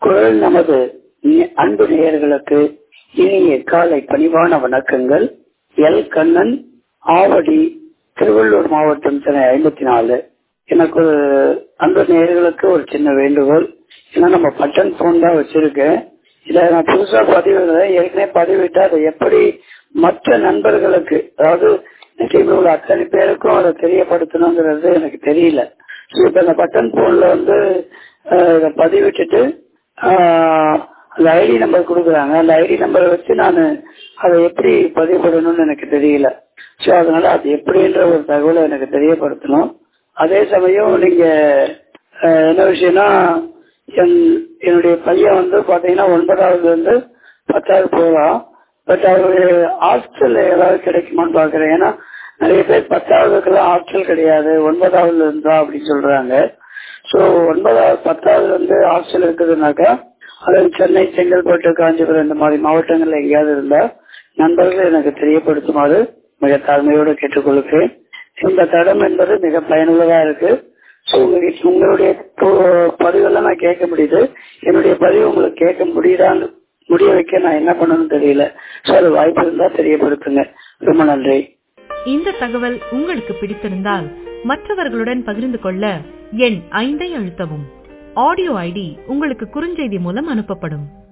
குரல் நமது நி- அன்பு நேயர்களுக்கு இனிய காலை பணிவான வணக்கங்கள் எல் கண்ணன் ஆவடி திருவள்ளூர் மாவட்டம் சென்னை ஐம்பத்தி நாலு எனக்கு ஒரு அன்பு நேயர்களுக்கு ஒரு சின்ன வேண்டுகோள் ஏன்னா நம்ம பட்டன் போன் தான் வச்சிருக்கேன் இதை நான் புதுசா பதிவிடுறேன் ஏற்கனவே பதிவிட்டு அதை எப்படி மற்ற நண்பர்களுக்கு அதாவது இந்த டீம்ல உள்ள அத்தனை பேருக்கும் அதை தெரியப்படுத்தணுங்கிறது எனக்கு தெரியல ஸோ இப்போ இந்த பட்டன் போன்ல வந்து அஹ், இதை பதிவிட்டுட்டு ஆஹ், அந்த ஐடி நம்பர் கொடுக்குறாங்க அந்த ஐடி நம்பரை வச்சு நான் அதை எப்படி பதிவு பண்ணணும்னு எனக்கு தெரியல ஸோ அதனால அது எப்படின்ற ஒரு தகவலை எனக்கு தெரியப்படுத்தணும் அதே சமயம் நீங்க அஹ், என்ன விஷயம்னா என் என்னுடைய பையன் வந்து பாத்தீங்கன்னா ஒன்பதாவதுல இருந்து பத்தாவது போகலாம் பட் அவரு ஹாஸ்டல் ஏதாவது கிடைக்குமான்னு பாக்குறேன் ஏன்னா நிறைய பேர் பத்தாவதுக்கெல்லாம் ஹாஸ்டல் கிடையாது ஒன்பதாவதுல இருந்தா அப்படின்னு சொல்றாங்க ஸோ ஒன்பதாவது பத்தாவதுல இருந்து ஹாஸ்டல் இருக்குதுனாக்கா அது சென்னை செங்கல்பட்டு காஞ்சிபுரம் இந்த மாதிரி மாவட்டங்கள்ல எங்கேயாவது இருந்தா நண்பர்கள் எனக்கு தெரியப்படுத்துமாறு மிக தாழ்மையோடு கேட்டுக்கொள்கிறேன் இந்த தடம் என்பது மிக பயனுள்ளதா இருக்கு ஸோ உங்க- உங்களுடைய பு- பதிவெல்லாம் நான் கேட்க முடியுது என்னுடைய பதிவு உங்களுக்கு கேட்க முடியுதான்னு முடிய வைக்க நான் என்ன பண்ணணும்னு தெரியல ஸோ அது வாய்ப்பு இருந்தா தெரியப்படுத்துங்க ரொம்ப நன்றி இந்த தகவல் உங்களுக்கு பிடித்திருந்தால் மற்றவர்களுடன் பகிர்ந்து கொள்ள எண் ஐந்தை அழுத்தவும் ஆடியோ ஐடி உங்களுக்கு குறுஞ்செய்தி மூலம் அனுப்பப்படும்